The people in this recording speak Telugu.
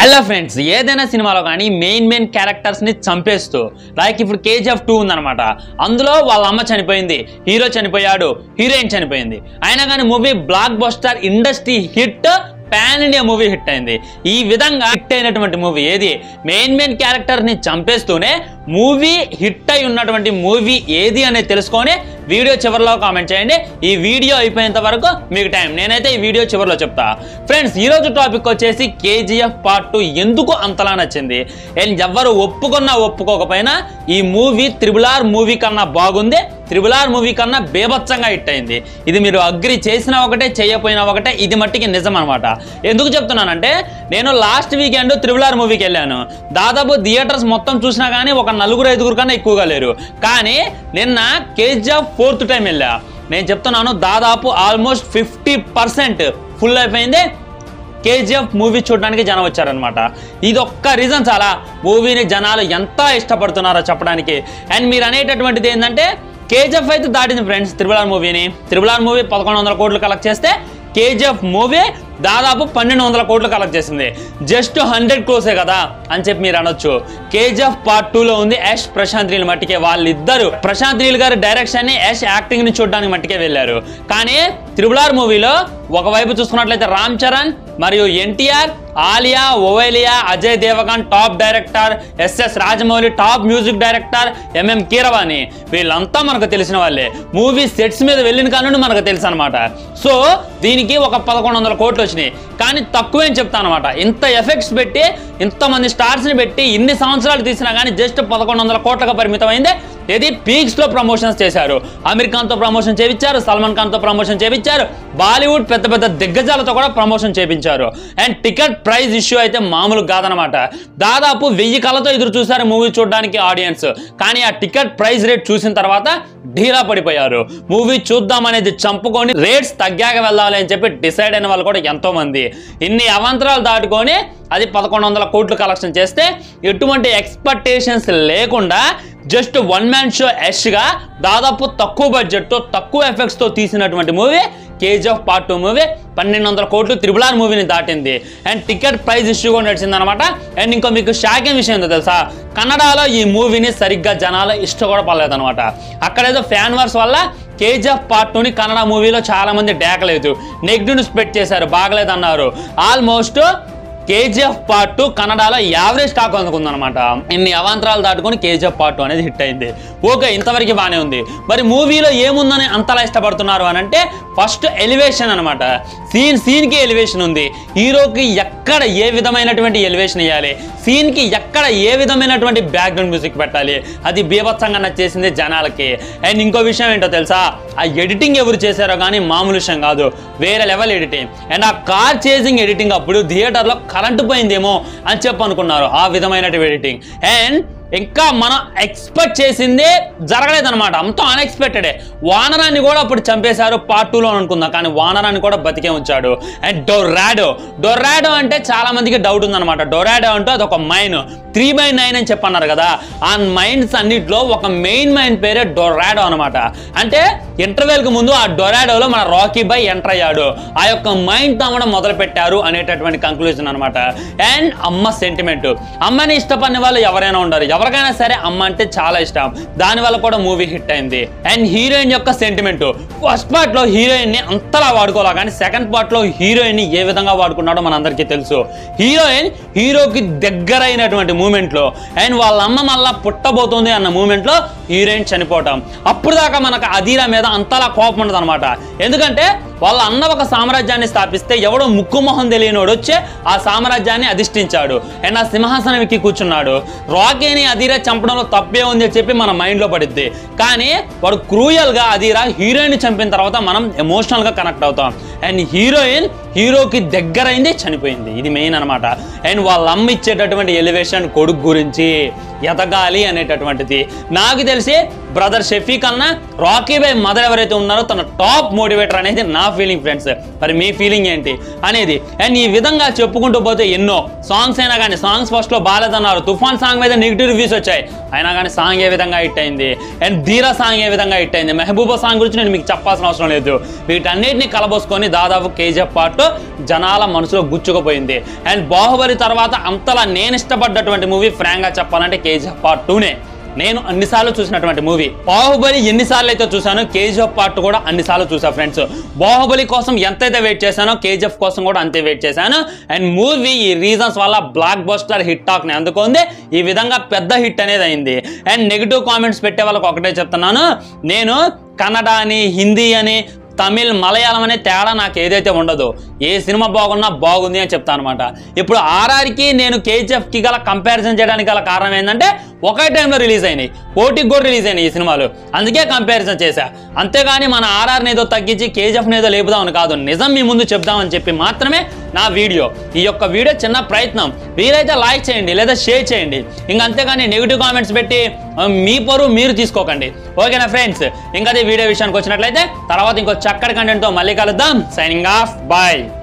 హలో ఫ్రెండ్స్ ఏదైనా సినిమాలో కానీ మెయిన్ మెయిన్ క్యారెక్టర్స్ ని చంపేస్తూ లైక్ ఇప్పుడు కేజీఎఫ్ టూ ఉందన్నమాట అందులో వాళ్ళ అమ్మ చనిపోయింది హీరో చనిపోయాడు హీరోయిన్ చనిపోయింది అయినా కానీ movie blockbuster industry hit pan India movie hit అయింది ఈ విధంగా హిట్ అయినటువంటి మూవీ ఏది మెయిన్ మెయిన్ క్యారెక్టర్ ని చంపేస్తూనే మూవీ హిట్ అయి ఉన్నటువంటి మూవీ ఏది అనేది తెలుసుకొని వీడియో చివరిలో కామెంట్ చేయండి ఈ వీడియో అయిపోయేంత వరకు మీకు టైం నేనైతే ఈ వీడియో చివరిలో చెప్తా ఫ్రెండ్స్ ఈ రోజు టాపిక్ వచ్చేసి కేజీఎఫ్ పార్ట్ టూ ఎందుకు అంతలా నచ్చింది అండ్ ఎవరు ఒప్పుకున్నా ఒప్పుకోకపోయినా ఈ మూవీ త్రిబుల్ ఆర్ మూవీ కన్నా బాగుంది త్రిబుల్ ఆర్ మూవీ కన్నా బేభత్సంగా హిట్ అయింది ఇది మీరు అగ్రి చేసినా ఒకటే చేయకపోయినా ఒకటే ఇది మట్టికి నిజం అనమాట ఎందుకు చెప్తున్నానంటే నేను లాస్ట్ వీకెండ్ త్రిబుల్ ఆర్ మూవీకి వెళ్ళాను దాదాపు థియేటర్స్ మొత్తం చూసినా కానీ ఒక నలుగురు ఐదుగురు కన్నా ఎక్కువగా లేరు కానీ నిన్న కేజీఎఫ్ ఫోర్త్ టైం వెళ్ళా నేను చెప్తున్నాను దాదాపు ఆల్మోస్ట్ ఫిఫ్టీ పర్సెంట్ ఫుల్ అయిపోయింది కేజీఎఫ్ మూవీ చూడడానికి జనం వచ్చారనమాట ఇది ఒక్క రీజన్ చాలా మూవీని జనాలు ఎంత ఇష్టపడుతున్నారో చెప్పడానికి అండ్ మీరు అనేటటువంటిది ఏంటంటే కేజీఎఫ్ అయితే దాటింది ఫ్రెండ్స్ త్రిబులార్ మూవీని త్రిబులార్ మూవీ పదకొండు వందల కోట్లు కలెక్ట్ చేస్తే కేజీఎఫ్ మూవీ దాదాపు పన్నెండు వందల కోట్లు కలెక్ట్ చేసింది జస్ట్ హండ్రెడ్ క్రోసే కదా అని చెప్పి మీరు అనొచ్చు కేజీఎఫ్ పార్ట్ టూలో ఉంది యష్ ప్రశాంత్ నీల్ మట్టికే వాళ్ళిద్దరు ప్రశాంత్ నీల్ గారి డైరెక్షన్ ని యష్ యాక్టింగ్ ని చూడడానికి మట్టికే వెళ్ళారు కానీ త్రిబులార్ మూవీలో ఒకవైపు చూసుకున్నట్లయితే రామ్ చరణ్ మరియు ఎన్టీఆర్ ఆలియా ఓవైలియా Ajay Devgan top director S S Rajamouli top music director M M Keeravani వీళ్ళంతా మనకు తెలిసిన వాళ్ళే మూవీ సెట్స్ మీద వెళ్ళిన కానుండి మనకు తెలుసు అనమాట సో దీనికి ఒక పదకొండు వందల కోట్లు వచ్చినాయి కానీ తక్కువే అని చెప్తాను అనమాట ఇంత ఎఫెక్ట్స్ పెట్టి ఇంతమంది స్టార్స్ని పెట్టి ఇన్ని సంవత్సరాలు తీసినా కానీ జస్ట్ పదకొండు వందల కోట్లకు పరిమితమైంది ఇది పీక్స్ లో ప్రమోషన్స్ చేశారు అమీర్ ఖాన్ తో ప్రమోషన్ చేయించారు సల్మాన్ ఖాన్ తో ప్రమోషన్ చేయించారు బాలీవుడ్ పెద్ద పెద్ద దిగ్గజాలతో కూడా ప్రమోషన్ చేయించారు అండ్ టికెట్ ప్రైస్ ఇష్యూ అయితే మామూలు కాదనమాట దాదాపు వెయ్యి కళ్ళతో ఎదురు చూశారు మూవీ చూడడానికి ఆడియన్స్ కానీ ఆ టికెట్ ప్రైస్ రేట్ చూసిన తర్వాత ఢీలా పడిపోయారు మూవీ చూద్దాం అనేది చంపుకొని రేట్స్ తగ్గాక వెళ్ళాలి అని చెప్పి డిసైడ్ అయిన వాళ్ళు కూడా ఎంతో మంది ఇన్ని అవాంతరాలు దాటుకొని అది పదకొండు వందల కోట్లు కలెక్షన్ చేస్తే ఎటువంటి ఎక్స్పెక్టేషన్స్ లేకుండా జస్ట్ వన్ మ్యాన్ షో యష్గా దాదాపు తక్కువ బడ్జెట్తో తక్కువ ఎఫెక్ట్స్తో తీసినటువంటి movie KGF part two movie పన్నెండు వందల కోట్లు త్రిబుల్ ఆర్ మూవీని దాటింది అండ్ టికెట్ ప్రైస్ ఇష్యూ కూడా నడిచింది అనమాట అండ్ ఇంకో మీకు షాకింగ్ విషయం ఏంటో తెలుసా కన్నడలో ఈ మూవీని సరిగ్గా జనాలు ఇష్టం కూడా పడలేదు అనమాట అక్కడేదో ఫ్యాన్ వర్స్ వల్ల కేజీఎఫ్ పార్ట్ టూని కన్నడ మూవీలో చాలా మంది డేకలేదు నెగిటివ్ స్ప్రెడ్ చేశారు బాగలేదు అన్నారు ఆల్మోస్ట్ కేజీఎఫ్ పార్ట్ టూ కన్నడలో యావరేజ్ టాక్ అందుకుందనమాట ఇన్ని అవాంతరాలు దాటుకొని కేజీఎఫ్ పార్ట్ టూ అనేది హిట్ అయింది ఓకే ఇంతవరకు బాగానే ఉంది మరి మూవీలో ఏముందని అంతలా ఇష్టపడుతున్నారు అని అంటే ఫస్ట్ ఎలివేషన్ అనమాట సీన్ సీన్కి ఎలివేషన్ ఉంది హీరోకి ఎక్కడ ఏ విధమైనటువంటి ఎలివేషన్ ఇవ్వాలి సీన్కి ఎక్కడ ఏ విధమైనటువంటి బ్యాక్గ్రౌండ్ మ్యూజిక్ పెట్టాలి అది బీభత్సంగా నచ్చేసింది జనాలకి అండ్ ఇంకో విషయం ఏంటో తెలుసా ఆ ఎడిటింగ్ ఎవరు చేశారో కానీ మామూలు విషయం కాదు వేరే లెవెల్ ఎడిటింగ్ అండ్ ఆ కార్ చేసింగ్ ఎడిటింగ్ అప్పుడు థియేటర్లో కరెంటు పోయిందేమో అని చెప్పి అనుకున్నారు ఆ విధమైనటువంటి ఎడిటింగ్ అండ్ ఇంకా మనం ఎక్స్పెక్ట్ చేసిందే జరగలేదన్నమాట అంత అన్ఎక్స్పెక్టెడే వానరాన్ని కూడా అప్పుడు చంపేశారు పార్ట్ టూలో అనుకుందాం కానీ వానరాన్ని కూడా బతికే ఉంచాడు అండ్ డొరాడో డొరాడో అంటే చాలా మందికి డౌట్ ఉందన్నమాట డొరాడో అంటే అదొక మైన్ త్రీ బై నైన్ అని చెప్పన్నారు కదా ఆ మైన్స్ అన్నిట్లో ఒక మెయిన్ మైన్ పేరే డొరాడో అనమాట అంటే ఇంటర్వెల్ కు ముందు ఆ డొరాడోలో మన రాకీ బై ఎంటర్ అయ్యాడు ఆ యొక్క మైండ్ తమ్మడం మొదలు పెట్టారు అనేటటువంటి కంక్లూజన్ అనమాట అండ్ అమ్మ సెంటిమెంట్ అమ్మని ఇష్టపడిన వాళ్ళు ఎవరైనా ఉండరు ఎవరికైనా సరే అమ్మ అంటే చాలా ఇష్టం దాని వల్ల కూడా మూవీ హిట్ అయింది అండ్ హీరోయిన్ యొక్క సెంటిమెంట్ ఫస్ట్ పార్ట్ లో హీరోయిన్ ని అంతలా వాడుకోవాలి కానీ సెకండ్ పార్ట్ లో హీరోయిన్ ని ఏ విధంగా వాడుకున్నాడో మనందరికీ తెలుసు హీరోయిన్ హీరోకి దగ్గరైనటువంటి మూమెంట్ లో అండ్ వాళ్ళ అమ్మ మళ్ళా పుట్టబోతుంది అన్న మూమెంట్ లో హీరోయిన్ చనిపోవటం అప్పుడు దాకా మనకు అధీరా మీద అంతలా కోపం ఉండదు అనమాట ఎందుకంటే వాళ్ళ అన్న ఒక సామ్రాజ్యాన్ని స్థాపిస్తే ఎవడో ముక్కు మొహం తెలియనోడు వచ్చి ఆ సామ్రాజ్యాన్ని అధిష్ఠించాడు అండ్ ఆ సింహాసనం ఎక్కి కూర్చున్నాడు రాకీని అధీరా చంపడంలో తప్పే ఉంది అని చెప్పి మన మైండ్లో పడిద్ది కానీ వాడు క్రూయల్గా అధీరా హీరోయిన్ చంపిన తర్వాత మనం ఎమోషనల్గా కనెక్ట్ అవుతాం అండ్ హీరోయిన్ హీరోకి దగ్గరైంది చనిపోయింది ఇది మెయిన్ అనమాట అండ్ వాళ్ళ అమ్మ ఇచ్చేటటువంటి ఎలివేషన్ కొడుకు గురించి ఎదగాలి అనేటటువంటిది నాకు తెలిసి బ్రదర్ షఫీక్ అన్న రాకీ బై మదర్ ఎవరైతే ఉన్నారో తన టాప్ మోటివేటర్ అనేది నా ఫీలింగ్ ఫ్రెండ్స్ మరి మీ ఫీలింగ్ ఏంటి అనేది అండ్ ఈ విధంగా చెప్పుకుంటూ పోతే ఎన్నో సాంగ్స్ అయినా కానీ సాంగ్స్ ఫస్ట్ లో బాగాలేదన్నారు తుఫాన్ సాంగ్ మీద నెగిటివ్ రివ్యూస్ వచ్చాయి అయినా కానీ సాంగ్ ఏ విధంగా హిట్ అయింది అండ్ ధీరా సాంగ్ ఏ విధంగా హిట్ అయింది మెహబూబా సాంగ్ గురించి నేను మీకు చెప్పాల్సిన అవసరం లేదు వీటన్నిటిని కలబోసుకొని దాదాపు కేజీఎఫ్ పార్ట్ జనాల మనసులో గుచ్చుకుపోయింది అండ్ బాహుబలి తర్వాత అంతలా నేను ఇష్టపడ్డటువంటి మూవీ ఫ్రాంక్గా చెప్పాలంటే కేజీఎఫ్ పార్ట్ టూనే నేను అన్నిసార్లు చూసినటువంటి మూవీ బాహుబలి ఎన్నిసార్లు అయితే చూసానో కేజీఎఫ్ పార్ట్ కూడా అన్నిసార్లు చూసా ఫ్రెండ్స్ బాహుబలి కోసం ఎంతైతే వెయిట్ చేశానో కేజీఎఫ్ కోసం కూడా అంతే వెయిట్ చేశాను అండ్ మూవీ ఈ రీజన్స్ వల్ల బ్లాక్ బస్టర్ హిట్ టాక్ ని అందుకుంది ఈ విధంగా పెద్ద హిట్ అనేది అయింది అండ్ నెగిటివ్ కామెంట్స్ పెట్టే వాళ్ళకి ఒకటే చెప్తున్నాను నేను కన్నడ అని హిందీ అని తమిళ్ మలయాళం అనే తేడా నాకు ఏదైతే ఉండదో ఏ సినిమా బాగున్నా బాగుంది అని చెప్తాను అనమాట ఇప్పుడు ఆర్ఆర్కి నేను కేజీఎఫ్కి గల కంపారిజన్ చేయడానికి గల కారణం ఏంటంటే ఒకే టైంలో రిలీజ్ అయినాయి పోటీకి కూడా రిలీజ్ అయినాయి ఈ సినిమాలు అందుకే కంపారిజన్ చేశా అంతేగాని మన ఆర్ఆర్ని ఏదో తగ్గించి కేజీఎఫ్ని ఏదో లేపుదామని కాదు నిజం మీ ముందు చెప్దామని చెప్పి మాత్రమే నా వీడియో ఈ యొక్క వీడియో చిన్న ప్రయత్నం వీలైతే లైక్ చేయండి లేదా షేర్ చేయండి ఇంకా అంతేగాని నెగిటివ్ కామెంట్స్ పెట్టి ఆ, మీ పరువు మీరు తీసుకోకండి ఓకేనా ఫ్రెండ్స్ ఇంకా అదే వీడియో విషయానికి వచ్చినట్లయితే తర్వాత ఇంకో చక్కటి కంటెంట్తో మళ్ళీ కలుద్దాం సైనింగ్ ఆఫ్ బాయ్